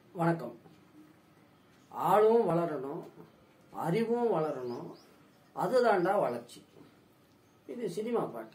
வணக்கம் ஆளும் வளரணும் அறிவும் வளரணும் அதுதான்டா வளர்ச்சி இது சினிமா பாட்டு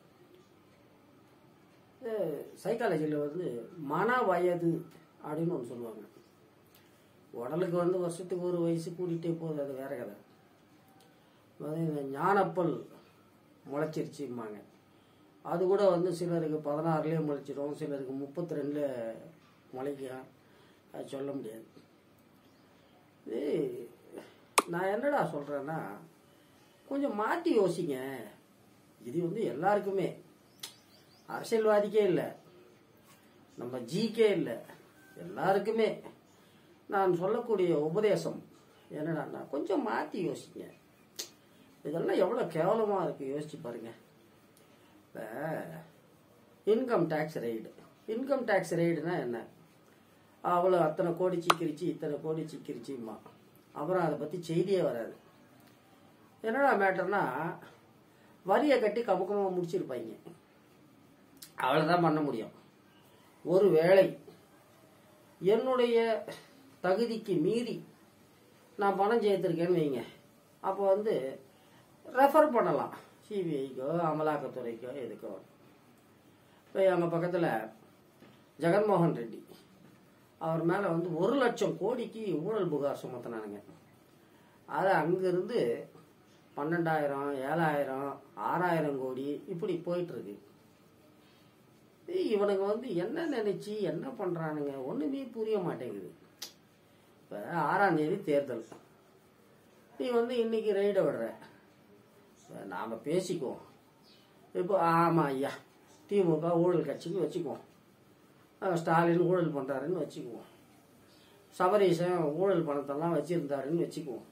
சைக்காலஜியில் வந்து மன வயது அப்படின்னு ஒன்று சொல்லுவாங்க உடலுக்கு வந்து வருஷத்துக்கு ஒரு வயசு கூட்டிகிட்டே போகுது அது வேற கதை அதாவது இந்த ஞானப்பல் முளைச்சிருச்சும்பாங்க அது கூட வந்து சிலருக்கு பதினாறுலேயே முளைச்சிரும் சிலருக்கு முப்பத்தி ரெண்டில் முளைக்கும் அது சொல்ல முடியாது இது நான் என்னடா சொல்கிறேன்னா கொஞ்சம் மாற்றி யோசிங்க இது வந்து எல்லாருக்குமே அரசியல்வாதிக்கே இல்லை நம்ம ஜிக்கே இல்லை எல்லாருக்குமே நான் சொல்லக்கூடிய உபதேசம் என்னடான்னா கொஞ்சம் மாற்றி யோசிங்க இதெல்லாம் எவ்வளோ கேவலமாக இருக்குது யோசிச்சு பாருங்க இப்போ income tax raid income tax ரெய்டுனா என்ன அவ்வளோ அத்தனை கோடி சிக்கிரிச்சு இத்தனை கோடி சிக்கிரிச்சுமா அப்புறம் அதை பற்றி செய்தியே வராது என்னடா மேட்டர்னா வரியை கட்டி கமுக்கமாக முடிச்சிருப்பாங்க அவ்வளோதான் பண்ண முடியும் ஒரு வேளை என்னுடைய தகுதிக்கு மீறி நான் பணம் சேர்த்துருக்கேன்னு வைங்க அப்போ வந்து ரெஃபர் பண்ணலாம் சிபிஐக்கோ அமலாக்கத்துறைக்கோ எதுக்கோ இப்போ எங்கள் பக்கத்தில் ஜெகன்மோகன் ரெட்டி அவர் மேலே வந்து ஒரு லட்சம் கோடிக்கு ஊழல் புகார் சுமத்தினானுங்க அதை அங்கேருந்து பன்னெண்டாயிரம் ஏழாயிரம் ஆறாயிரம் கோடி இப்படி போயிட்டுருக்கு இவனுங்க வந்து என்ன நினைச்சு என்ன பண்றானுங்க ஒண்ணுமே புரிய மாட்டேங்குது இப்ப ஆறாம் தேதி தேர்தல் நீ வந்து இன்னைக்கு ரைடை விடுற இப்ப நாம பேசிக்குவோம் இப்போ ஆமா ஐயா திமுக ஊழல் கட்சிக்கு வச்சுக்குவோம் அஹ் ஸ்டாலின் ஊழல் பண்றாருன்னு வச்சுக்குவோம் சபரீசன் ஊழல் பணத்தெல்லாம் வச்சிருந்தாருன்னு வச்சுக்குவோம்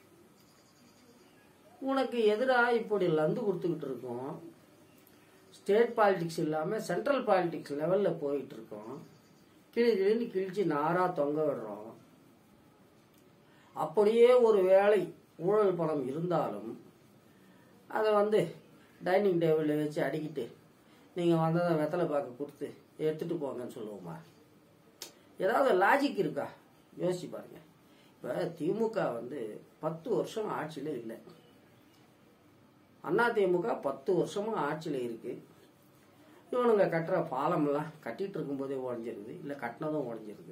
உனக்கு எதிராக இப்படி லந்து கொடுத்துக்கிட்டு இருக்கோம் ஸ்டேட் பாலிடிக்ஸ் இல்லாமல் சென்ட்ரல் பாலிடிக்ஸ் லெவலில் போயிட்டு இருக்கோம் கிளி கிழின்னு கிழிச்சு நாராக தொங்க விடுறோம் அப்படியே ஒரு வேளை ஊழல் பணம் இருந்தாலும் அதை வந்து டைனிங் டேபிளில் வச்சு அடிக்கிட்டு நீங்கள் வந்ததை வெத்தலை பார்க்க கொடுத்து எடுத்துகிட்டு போங்கன்னு சொல்லுவோமா ஏதாவது லாஜிக் இருக்கா யோசிச்சு பாருங்க இப்போ திமுக வந்து பத்து வருஷம் ஆட்சியில் இல்லை அதிமுக பத்து வருஷமா ஆட்சியில் இருக்கு இவனுங்க கட்டுற பாலமெல்லாம் கட்டிட்டு இருக்கும்போதே உடஞ்சிருது இல்லை கட்டினதும் உடஞ்சிருது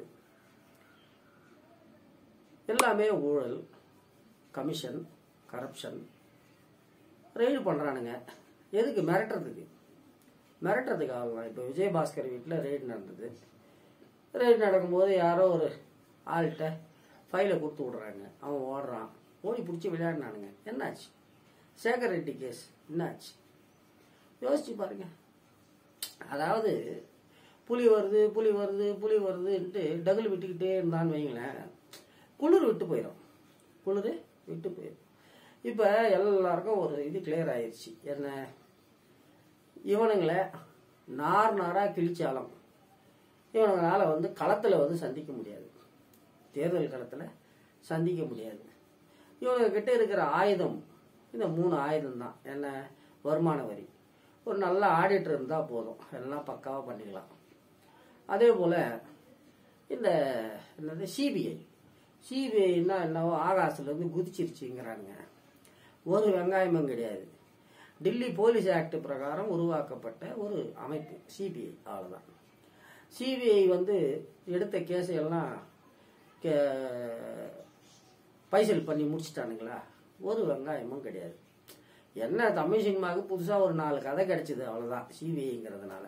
எல்லாமே ஊழல் கமிஷன் கரப்ஷன் ரெய்டு பண்ணுறானுங்க எதுக்கு மிரட்டுறதுக்கு மிரட்டுறதுக்காக தான் இப்போ விஜயபாஸ்கர் வீட்டில் ரெய்டு நடந்தது ரெய்டு நடக்கும்போது யாரோ ஒரு ஆள்கிட்ட ஃபைலை கொடுத்து விடுறாங்க அவன் ஓடுறான் ஓடி பிடிச்சி விளையாடினானுங்க என்னாச்சு சேகர் ரெட்டி கேஸ் என்னாச்சு யோசிச்சு பாருங்க அதாவது புலி வருது புலி வருது புலி வருதுன்ட்டு டகுல் விட்டுக்கிட்டே இருந்தான்னு வைங்களேன் குளிர் விட்டு போயிடும் குளிர் விட்டு போயிடும் இப்போ எல்லாருக்கும் ஒரு இது கிளியர் ஆயிடுச்சு என்ன இவனுங்களை நார் நாராக கிழிச்சாலும் இவனுங்களால வந்து களத்தில் வந்து சந்திக்க முடியாது தேர்தல் களத்தில் சந்திக்க முடியாது இவங்க கிட்ட இருக்கிற ஆயுதம் இந்த மூணு ஆயுதம் தான் என்ன வருமான வரி ஒரு நல்ல ஆடிட்டர் இருந்தால் போதும் எல்லாம் பக்காவாக பண்ணிக்கலாம் அதே போல் இந்த என்னது சிபிஐ சிபிஐன்னா என்னவோ ஆகாசிலேருந்து குதிச்சிருச்சுங்கிறானுங்க ஒரு வெங்காயமும் கிடையாது டில்லி போலீஸ் ஆக்ட் பிரகாரம் உருவாக்கப்பட்ட ஒரு அமைப்பு சிபிஐ அவ்வளோதான் சிபிஐ வந்து எடுத்த கேஸை எல்லாம் பைசல் பண்ணி முடிச்சிட்டானுங்களா ஒரு வெங்காயமும் கிடையாது என்ன தமிழ் சினிமாவுக்கு புதுசாக ஒரு நாலு கதை கிடைச்சிது அவ்வளோதான் சிபிஐங்கிறதுனால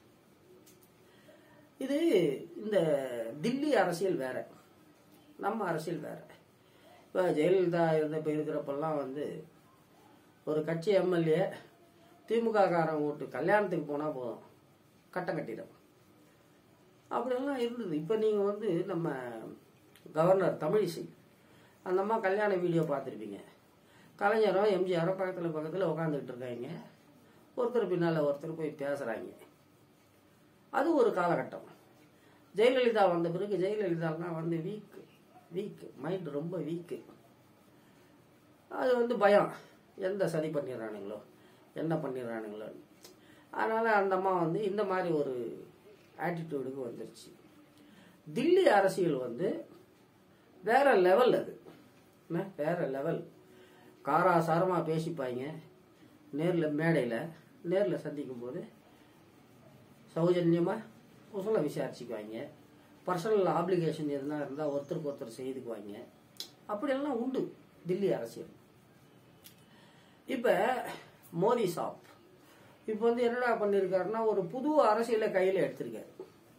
இது இந்த தில்லி அரசியல் வேற நம்ம அரசியல் வேற இப்போ ஜெயலலிதா இருந்த இப்போ இருக்கிறப்பெல்லாம் வந்து ஒரு கட்சி எம்எல்ஏ திமுக காரன் வீட்டு கல்யாணத்துக்கு போனால் போதும் கட்டம் கட்டிடும் அப்படியெல்லாம் இருந்தது இப்போ நீங்கள் வந்து நம்ம கவர்னர் தமிழிசை அந்த அம்மா கல்யாண வீடியோ பார்த்துருப்பீங்க கலைஞரும் எம்ஜிஆரும் பக்கத்தில் பக்கத்தில் உட்காந்துக்கிட்டு இருக்காங்க ஒருத்தர் பின்னால் ஒருத்தர் போய் பேசுகிறாங்க அது ஒரு காலகட்டம் ஜெயலலிதா வந்த பிறகு ஜெயலலிதாலாம் வந்து வீக் வீக் மைண்ட் ரொம்ப வீக்கு அது வந்து பயம் எந்த சரி பண்ணிடுறானுங்களோ என்ன பண்ணிடுறானுங்களோ அதனால் அந்த அம்மா வந்து இந்த மாதிரி ஒரு ஆட்டிடியூடுக்கு வந்துருச்சு தில்லி அரசியல் வந்து வேற லெவல் அது என்ன வேற லெவல் காராசாரமாக பேசிப்பாங்க நேரில் மேடையில் நேரில் சந்திக்கும் போது சௌஜன்யமாக குசல விசாரிச்சுக்குவாங்க பர்சனல் ஆப்ளிகேஷன் எதுனா இருந்தால் ஒருத்தருக்கு ஒருத்தர் செய்துக்குவாங்க அப்படியெல்லாம் உண்டு தில்லி அரசியல் இப்போ மோடி சாப் இப்போ வந்து என்னடா பண்ணியிருக்காருன்னா ஒரு புது அரசியலை கையில் எடுத்திருக்காரு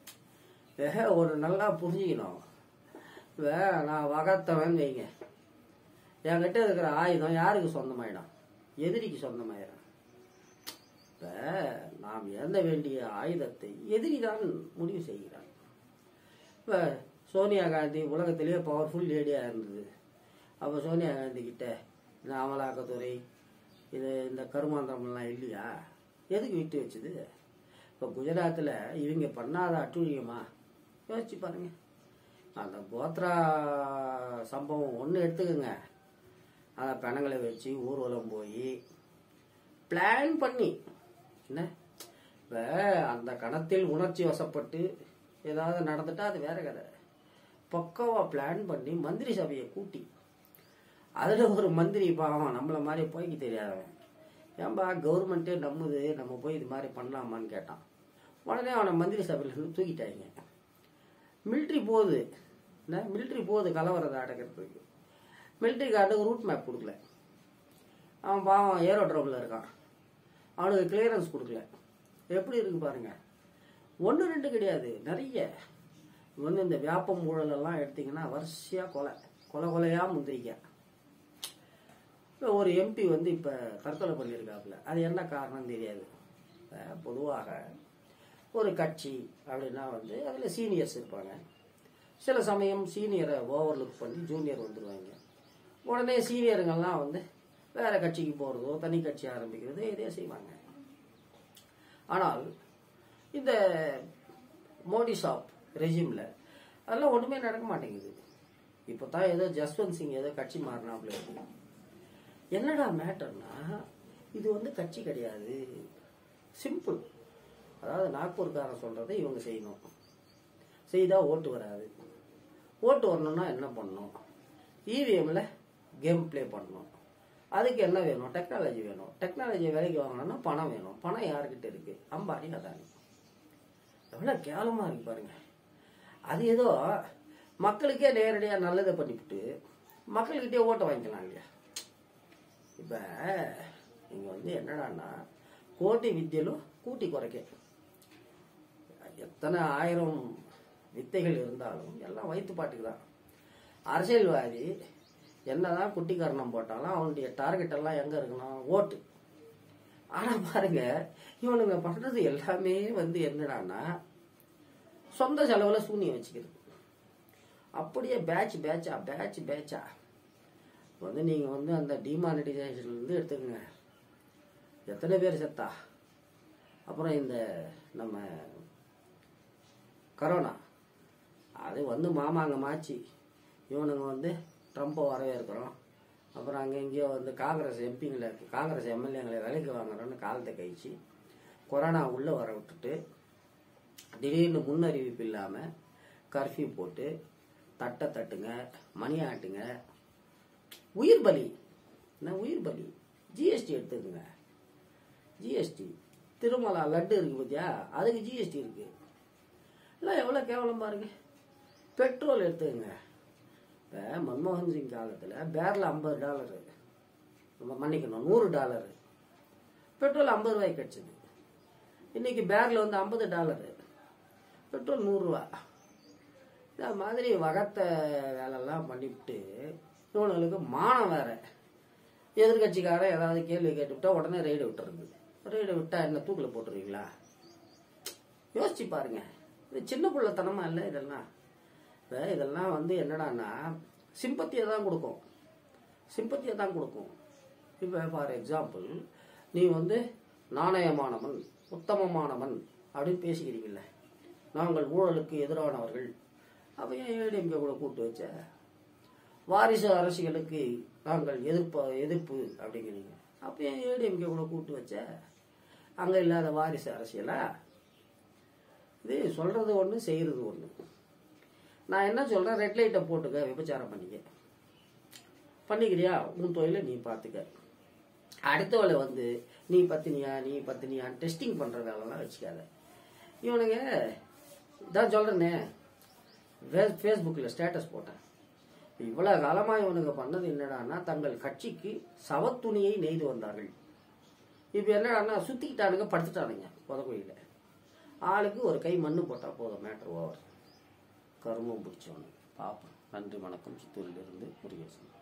ஏ, ஒரு நல்லா புரிஞ்சுக்கணும் இப்போ நான் வகத்தவன் வைங்க என்கிட்ட இருக்கிற ஆயுதம் யாருக்கு சொந்தமாயிடும் எதிரிக்கு சொந்தமாயிடும் இப்போ நாம் ஏந்த வேண்டிய ஆயுதத்தை எதிரி தான் முடிவு செய்கிறான் இப்போ சோனியா காந்தி உலகத்திலேயே பவர்ஃபுல் லேடியாக இருந்தது அப்போ சோனியா காந்தி கிட்ட இந்த அமலாக்கத்துறை இது இந்த கருமாந்திரம்லாம் இல்லையா எதுக்கு விட்டு வச்சுது இப்போ குஜராத்தில் இவங்க பண்ணாத அட்டூழியமா யோசிச்சு பாருங்க அந்த கோத்ரா சம்பவம் ஒன்று எடுத்துக்கோங்க அந்த பெணங்களை வச்சு ஊர்வலம் போய் பிளான் பண்ணி என்ன இப்போ அந்த கணத்தில் உணர்ச்சி வசப்பட்டு ஏதாவது நடந்துட்டா அது வேற கதை பக்காவா பிளான் பண்ணி மந்திரி சபையை கூட்டி அதில் ஒரு மந்திரி பாவம் நம்மள மாதிரி போய்க்கு தெரியாதவன் ஏன்பா கவர்மெண்ட்டே நம்புது நம்ம போய் இது மாதிரி பண்ணலாமான்னு கேட்டான் உடனே அவனை மந்திரி சபையிலேருந்து தூக்கிட்டாங்க மிலிட்ரி போகுது என்ன மிலிட்ரி போகுது கலவரத்தை அடக்கிறதுக்கு மிலிட்ரி கார்டுக்கு ரூட் மேப் கொடுக்கல அவன் பாவம் ஏரோட்ரோமில் இருக்கான் அவனுக்கு கிளியரன்ஸ் கொடுக்கல எப்படி இருக்கு பாருங்க ஒன்று ரெண்டு கிடையாது நிறைய வந்து இந்த வியாபம் ஊழல் எல்லாம் எடுத்தீங்கன்னா வரிசையாக கொலை கொலை கொலையாக முந்திரிக்க இப்போ ஒரு எம்பி வந்து இப்போ தற்கொலை பண்ணியிருக்காப்புல அது என்ன காரணம் தெரியாது இப்ப பொதுவாக ஒரு கட்சி அப்படின்னா வந்து அதில் சீனியர்ஸ் இருப்பாங்க சில சமயம் சீனியரை ஓவர்லுக் பண்ணி ஜூனியர் வந்துடுவாங்க உடனே சீனியருங்கெல்லாம் வந்து வேற கட்சிக்கு போகிறதோ தனி கட்சி ஆரம்பிக்கிறதோ இதே செய்வாங்க ஆனால் இந்த மோடி ஷாப் ரெஜிமில் அதெல்லாம் ஒன்றுமே நடக்க மாட்டேங்குது இப்போ தான் ஏதோ ஜஸ்வந்த் சிங் ஏதோ கட்சி மாறினாப்புல இருக்கு என்னடா மேட்டர்னா இது வந்து கட்சி கிடையாது சிம்பிள் அதாவது நாக்பூர்காரன் சொல்றதை இவங்க செய்யணும் செய்தா ஓட்டு வராது ஓட்டு வரணும்னா என்ன பண்ணணும் இவிஎம்ல கேம் ப்ளே பண்ணணும் அதுக்கு என்ன வேணும் டெக்னாலஜி வேணும் டெக்னாலஜி வேலைக்கு வாங்கணும்னா பணம் வேணும் பணம் யாருக்கிட்ட இருக்கு அம்பானி அதானி எவ்வளோ கேவலமா இருக்கு பாருங்க அது ஏதோ மக்களுக்கே நேரடியாக நல்லதை பண்ணிவிட்டு மக்கள்கிட்டே ஓட்டை வாங்கிக்கலாம் இல்லையா இப்போ இங்கே வந்து என்னடான்னா கோட்டி வித்தியலும் கூட்டி குறைக்க எத்தனை ஆயிரம் வித்தைகள் இருந்தாலும் எல்லாம் வயிற்றுப்பாட்டுக்கு தான் அரசியல்வாதி என்னதான் குட்டிக்கரணம் போட்டாலும் அவனுடைய டார்கெட் எல்லாம் எங்க இருக்கணும் ஓட்டு ஆனா பாருங்க இவனுங்க பண்றது எல்லாமே வந்து என்னடான்னா சொந்த செலவுல சூனியம் வச்சுக்கிறது அப்படியே பேட்ச் பேட்சா பேட்ச் பேட்சா வந்து நீங்க வந்து அந்த டிமானிட்டைசேஷன்ல இருந்து எடுத்துக்கங்க எத்தனை பேர் செத்தா அப்புறம் இந்த நம்ம கரோனா அது வந்து மாமாங்க மாச்சி இவனுங்க வந்து ட்ரம்ப்பை வரவேற்கிறோம் அப்புறம் அங்கே எங்கேயோ வந்து காங்கிரஸ் எம்பிங்களை காங்கிரஸ் எம்எல்ஏங்களை விலைக்கு வாங்குறோன்னு காலத்தை கழிச்சு கொரோனா உள்ளே வர விட்டுட்டு திடீர்னு முன்னறிவிப்பு இல்லாமல் கர்ஃப்யூ போட்டு தட்டை தட்டுங்க மணி ஆட்டுங்க உயிர் பலி என்ன உயிர் பலி ஜிஎஸ்டி எடுத்துக்கங்க ஜிஎஸ்டி திருமலா லட்டு இருக்கு பார்த்தியா அதுக்கு ஜிஎஸ்டி இருக்கு எல்லாம் எவ்வளோ கேவலம் பாருங்க பெட்ரோல் எடுத்துக்கங்க இப்போ மன்மோகன் சிங் காலத்தில் பேரில் ஐம்பது டாலரு நம்ம மன்னிக்கணும் நூறு டாலரு பெட்ரோல் ஐம்பது ரூபாய்க்கு கிடச்சிது இன்னைக்கு பேரில் வந்து ஐம்பது டாலரு பெட்ரோல் நூறுரூவா இந்த மாதிரி வகத்தை வேலையெல்லாம் பண்ணிவிட்டு இவனுங்களுக்கு மானம் வேற எதிர்கட்சிக்காரன் ஏதாவது கேள்வி கேட்டுவிட்டா உடனே ரெய்டு விட்டுறது ரெய்டு விட்டா என்ன தூக்கில் போட்டுருவீங்களா யோசிச்சு பாருங்க இது சின்ன பிள்ளைத்தனமா இல்லை இதெல்லாம் இப்போ இதெல்லாம் வந்து என்னடான்னா சிம்பத்தியை தான் கொடுக்கும் சிம்பத்தியை தான் கொடுக்கும் இப்போ ஃபார் எக்ஸாம்பிள் நீ வந்து நாணயமானவன் உத்தமமானவன் அப்படின்னு பேசிக்கிறீங்கல்ல நாங்கள் ஊழலுக்கு எதிரானவர்கள் அப்போ ஏன் ஏடிஎம்கே கூட கூட்டு வச்ச வாரிசு அரசியலுக்கு நாங்கள் எதிர்ப்ப எதிர்ப்பு அப்படிங்கிறீங்க அப்போ ஏன் ஏடிஎம்கே கூட கூட்டு வச்ச அங்கே இல்லாத வாரிசு அரசியலா இது சொல்றது ஒன்று செய்யறது ஒன்று நான் என்ன சொல்றேன் ரெட் லைட்டை போட்டுக்க விபச்சாரம் பண்ணிக்க பண்ணிக்கிறியா உன் தொழிலை நீ பார்த்துக்க அடுத்தவளை வந்து நீ பத்தினியா நீ பத்தினியான்னு டெஸ்டிங் பண்ற வேலைலாம் வச்சுக்காத இவனுங்க இதான் சொல்றேனே ஃபேஸ்புக்கில் ஸ்டேட்டஸ் போட்டேன் இவ்வளோ காலமாக இவனுங்க பண்ணது என்னடான்னா தங்கள் கட்சிக்கு சவத்துணியை நெய்து வந்தார்கள் இப்போ என்னடான்னா சுற்றிக்கிட்டானுங்க படுத்துட்டானுங்க புதக்குழியில் ஆளுக்கு ஒரு கை மண்ணு போட்டால் போதும் மேட்ரு ஓவர் கருமம் பிடிச்சவனு பார்ப்போம் நன்றி வணக்கம் சித்தூரிலிருந்து முருகேசன்